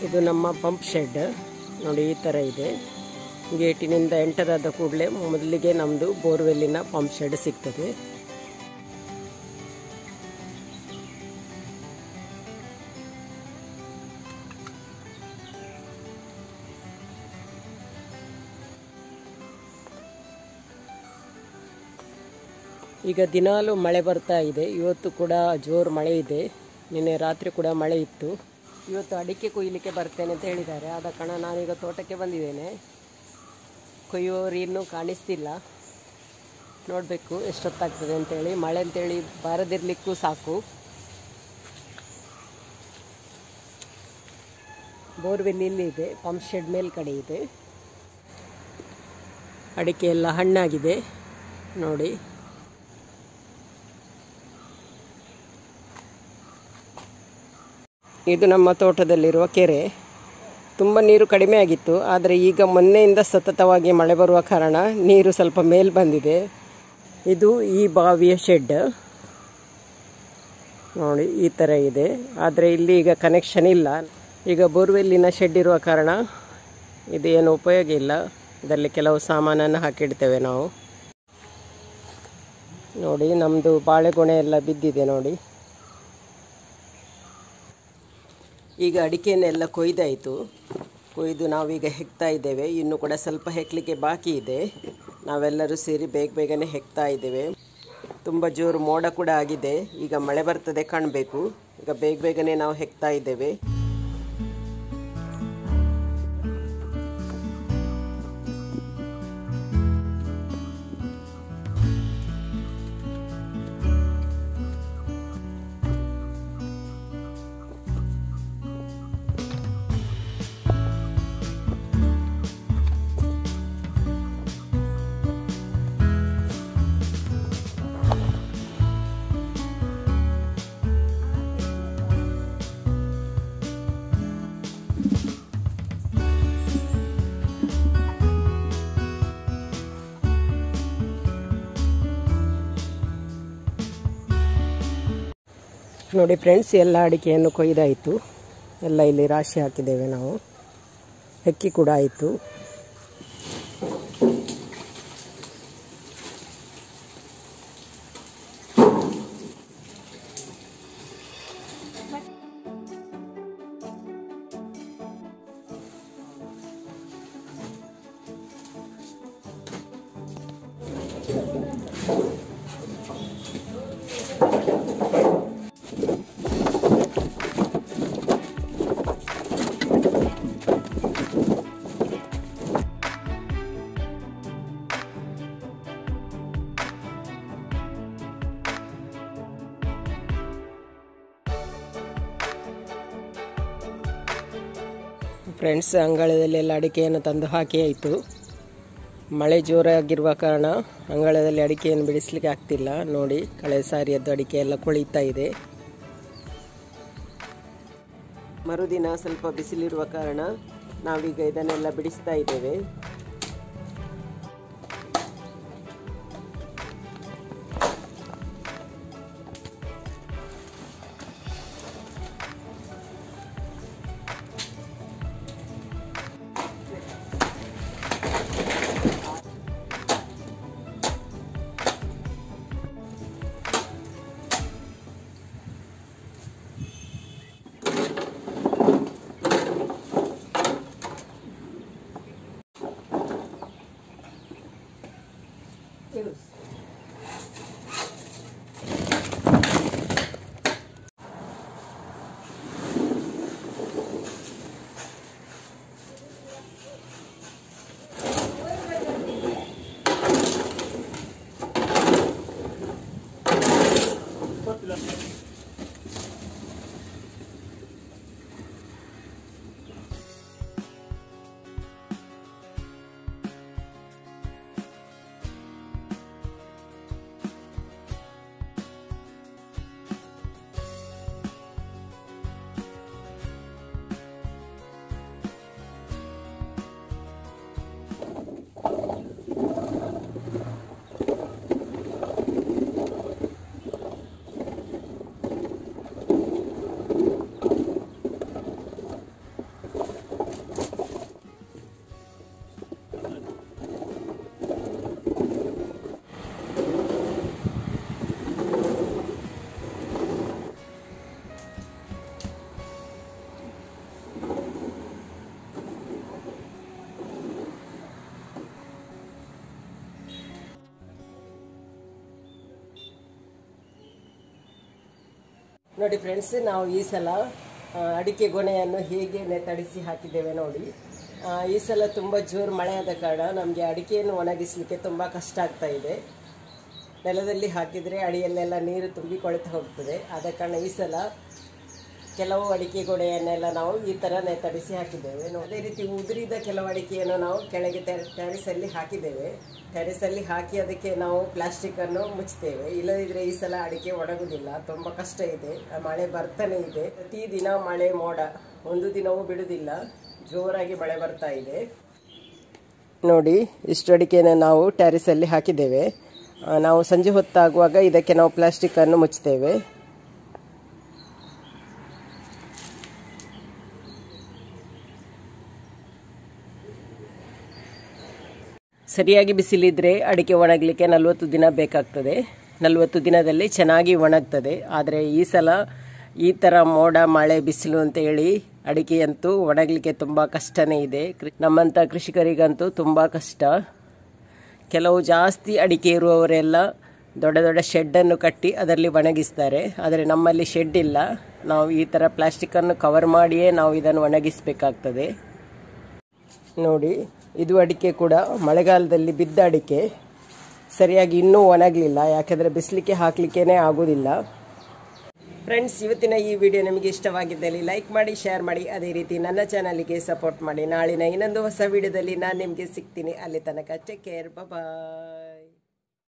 ಇದು ನಮ್ಮ pump shed ನೋಡಿ ಈ ಥರ ಇದೆ ಗೇಟಿನಿಂದ ಎಂಟರ್ ಆದ ಕೂಡಲೇ ಮೊದಲಿಗೆ ನಮ್ಮದು ಬೋರ್ವೆಲ್ಲಿನ ಪಂಪ್ ಶೆಡ್ ಸಿಗ್ತದೆ ಈಗ ದಿನಾಲೂ ಮಳೆ ಬರ್ತಾ ಇದೆ ಇವತ್ತು ಕೂಡ ಜೋರು ಮಳೆ ಇದೆ ನಿನ್ನೆ ರಾತ್ರಿ ಕೂಡ ಮಳೆ ಇತ್ತು ಇವತ್ತು ಅಡಿಕೆ ಕೊಯ್ಯಲಿಕ್ಕೆ ಬರ್ತೇನೆ ಅಂತ ಹೇಳಿದ್ದಾರೆ ಆದ ಕಾರಣ ನಾನೀಗ ತೋಟಕ್ಕೆ ಬಂದಿದ್ದೇನೆ ಕೊಯ್ಯೋರು ಇನ್ನೂ ಕಾಣಿಸ್ತಿಲ್ಲ ನೋಡಬೇಕು ಎಷ್ಟೊತ್ತಾಗ್ತದೆ ಅಂತೇಳಿ ಮಳೆ ಅಂತೇಳಿ ಬಾರದಿರಲಿಕ್ಕೂ ಸಾಕು ಬೋರ್ವೆಲ್ ಇಲ್ಲಿ ಇದೆ ಪಂಪ್ ಶೆಡ್ ಮೇಲ್ಗಡೆ ಇದೆ ಅಡಿಕೆ ಎಲ್ಲ ಹಣ್ಣಾಗಿದೆ ನೋಡಿ ಇದು ನಮ್ಮ ತೋಟದಲ್ಲಿರುವ ಕೆರೆ ತುಂಬ ನೀರು ಕಡಿಮೆ ಆಗಿತ್ತು ಆದರೆ ಈಗ ಮೊನ್ನೆಯಿಂದ ಸತತವಾಗಿ ಮಳೆ ಬರುವ ಕಾರಣ ನೀರು ಸ್ವಲ್ಪ ಮೇಲ್ ಬಂದಿದೆ ಇದು ಈ ಬಾವಿಯ ಶೆಡ್ ನೋಡಿ ಈ ಥರ ಇದೆ ಆದರೆ ಇಲ್ಲಿ ಈಗ ಕನೆಕ್ಷನ್ ಇಲ್ಲ ಈಗ ಬೋರ್ವೆಲ್ಲಿನ ಶೆಡ್ ಇರುವ ಕಾರಣ ಇದು ಏನು ಉಪಯೋಗ ಇಲ್ಲ ಇದರಲ್ಲಿ ಕೆಲವು ಸಾಮಾನನ್ನು ಹಾಕಿಡ್ತೇವೆ ನಾವು ನೋಡಿ ನಮ್ಮದು ಬಾಳೆಗೊನೆ ಎಲ್ಲ ಬಿದ್ದಿದೆ ನೋಡಿ ಈಗ ಅಡಿಕೆಯನ್ನೆಲ್ಲ ಕೊಯ್ದಾಯಿತು ಕೊಯ್ದು ನಾವೀಗ ಹೆಕ್ತಾ ಇದ್ದೇವೆ ಇನ್ನು ಕೂಡ ಸ್ವಲ್ಪ ಹೆಕ್ಲಿಕ್ಕೆ ಬಾಕಿ ಇದೆ ನಾವೆಲ್ಲರೂ ಸೇರಿ ಬೇಗ ಬೇಗನೆ ಹೆಕ್ತಾ ಇದ್ದೇವೆ ತುಂಬ ಜೋರು ಮೋಡ ಕೂಡ ಆಗಿದೆ ಈಗ ಮಳೆ ಬರ್ತದೆ ಕಾಣಬೇಕು ಈಗ ಬೇಗ ಬೇಗನೆ ನಾವು ಹೆಕ್ತಾ ಇದ್ದೇವೆ ನೋಡಿ ಫ್ರೆಂಡ್ಸ್ ಎಲ್ಲ ಅಡಿಕೆಯನ್ನು ಕೊಯ್ದಾಯಿತು ಎಲ್ಲ ಇಲ್ಲಿ ರಾಶಿ ಹಾಕಿದ್ದೇವೆ ನಾವು ಹೆಕ್ಕಿ ಕೂಡ ಆಯಿತು ಫ್ರೆಂಡ್ಸ್ ಅಂಗಳದಲ್ಲಿ ಎಲ್ಲ ಅಡಿಕೆಯನ್ನು ತಂದು ಹಾಕಿ ಆಯಿತು ಮಳೆ ಜೋರಾಗಿರುವ ಕಾರಣ ಅಂಗಳದಲ್ಲಿ ಅಡಿಕೆಯನ್ನು ಬಿಡಿಸ್ಲಿಕ್ಕೆ ಆಗ್ತಿಲ್ಲ ನೋಡಿ ಕಳೆದ ಸಾರಿಯದ್ದು ಅಡಿಕೆ ಎಲ್ಲ ಕೊಳಿತಾ ಇದೆ ಮರುದಿನ ಸ್ವಲ್ಪ ಬಿಸಿಲಿರುವ ಕಾರಣ ನಾವೀಗ ಇದನ್ನೆಲ್ಲ ಬಿಡಿಸ್ತಾ ಇದ್ದೇವೆ ನೋಡಿ ಫ್ರೆಂಡ್ಸ್ ನಾವು ಈ ಸಲ ಆ, ಅಡಿಕೆ ಗೊನೆಯನ್ನು ಹೇಗೆ ನೆತ್ತಡಿಸಿ ಹಾಕಿದ್ದೇವೆ ನೋಡಿ ಆ, ಈ ಸಲ ತುಂಬ ಜೋರು ಮಳೆ ಆದ ಕಾರಣ ನಮಗೆ ಅಡಿಕೆಯನ್ನು ಒಣಗಿಸಲಿಕ್ಕೆ ತುಂಬ ಕಷ್ಟ ಆಗ್ತಾ ಇದೆ ನೆಲದಲ್ಲಿ ಹಾಕಿದರೆ ಅಡಿಯಲ್ಲೆಲ್ಲ ನೀರು ತುಂಬಿ ಕೊಳೆತು ಹೋಗ್ತದೆ ಆದ ಕಾರಣ ಈ ಸಲ ಕೆಲವು ಅಡಿಕೆ ಗೊಡೆಯನ್ನೆಲ್ಲ ನಾವು ಈ ಥರ ನೆತ್ತಡಿಸಿ ಹಾಕಿದ್ದೇವೆ ನೋ- ಅದೇ ರೀತಿ ಉದುರಿದ ಕೆಲವು ಅಡಿಕೆಯನ್ನು ನಾವು ಕೆಳಗೆ ಟೆರೆಸಲ್ಲಿ ಹಾಕಿದ್ದೇವೆ ಟೆರೆಸಲ್ಲಿ ಹಾಕಿ ಅದಕ್ಕೆ ನಾವು ಪ್ಲಾಸ್ಟಿಕ್ಕನ್ನು ಮುಚ್ತೇವೆ ಇಲ್ಲದಿದ್ದರೆ ಈ ಸಲ ಅಡಿಕೆ ಒಣಗುದಿಲ್ಲ ತುಂಬ ಕಷ್ಟ ಇದೆ ಆ ಮಳೆ ಬರ್ತಾನೆ ಇದೆ ಪ್ರತಿದಿನ ಮಳೆ ಮೋಡ ಒಂದು ದಿನವೂ ಬಿಡುವುದಿಲ್ಲ ಜೋರಾಗಿ ಮಳೆ ಬರ್ತಾ ಇದೆ ನೋಡಿ ಇಷ್ಟು ಅಡಿಕೆನ ನಾವು ಟ್ಯಾರಿಸಲ್ಲಿ ಹಾಕಿದ್ದೇವೆ ಆ, ನಾವು ಸಂಜೆ ಹೊತ್ತಾಗುವಾಗ ಇದಕ್ಕೆ ನಾವು ಪ್ಲಾಸ್ಟಿಕ್ಕನ್ನು ಮುಚ್ತೇವೆ ಸರಿಯಾಗಿ ಬಿಸಿಲಿದ್ರೆ ಅಡಿಕೆ ಒಣಗಲಿಕ್ಕೆ ನಲವತ್ತು ದಿನ ಬೇಕಾಗ್ತದೆ ನಲವತ್ತು ದಿನದಲ್ಲಿ ಚೆನ್ನಾಗಿ ಒಣಗ್ತದೆ ಆದರೆ ಈ ಸಲ ಈ ಥರ ಮೋಡ ಮಳೆ ಬಿಸಿಲು ಅಂತ ಹೇಳಿ ಅಡಿಕೆಯಂತೂ ಒಣಗಲಿಕ್ಕೆ ತುಂಬ ಕಷ್ಟನೇ ಇದೆ ಕೃ- ನಮ್ಮಂಥ ಕೃಷಿಕರಿಗಂತೂ ತುಂಬ ಕಷ್ಟ ಕೆಲವು ಜಾಸ್ತಿ ಅಡಿಕೆ ಇರುವವರೆಲ್ಲ ದೊಡ್ಡ ದೊಡ್ಡ ಶೆಡ್ಡನ್ನು ಕಟ್ಟಿ ಅದರಲ್ಲಿ ಒಣಗಿಸ್ತಾರೆ ಆದರೆ ನಮ್ಮಲ್ಲಿ ಶೆಡ್ ಇಲ್ಲ ನಾವು ಈ ಥರ ಪ್ಲಾಸ್ಟಿಕ್ಕನ್ನು ಕವರ್ ಮಾಡಿಯೇ ನಾವು ಇದನ್ನು ಒಣಗಿಸಬೇಕಾಗ್ತದೆ ನೋಡಿ ಇದು ಅಡಿಕೆ ಕೂಡ ಮಳೆಗಾಲದಲ್ಲಿ ಬಿದ್ದ ಅಡಿಕೆ ಸರಿಯಾಗಿ ಇನ್ನೂ ಒಣಗಲಿಲ್ಲ ಯಾಕೆಂದರೆ ಬಿಸಿಲಿಕ್ಕೆ ಹಾಕಲಿಕ್ಕೇ ಆಗೋದಿಲ್ಲ ಫ್ರೆಂಡ್ಸ್ ಇವತ್ತಿನ ಈ ವಿಡಿಯೋ ನಿಮಗೆ ಇಷ್ಟವಾಗಿದ್ದಲ್ಲಿ ಲೈಕ್ ಮಾಡಿ ಶೇರ್ ಮಾಡಿ ಅದೇ ರೀತಿ ನನ್ನ ಚಾನಲಿಗೆ ಸಪೋರ್ಟ್ ಮಾಡಿ ನಾಳಿನ ಇನ್ನೊಂದು ಹೊಸ ವಿಡಿಯೋದಲ್ಲಿ ನಾನು ನಿಮಗೆ ಸಿಗ್ತೀನಿ ಅಲ್ಲಿ ತನಕ ಟೇಕ್ ಕೇರ್ ಬಾಯ್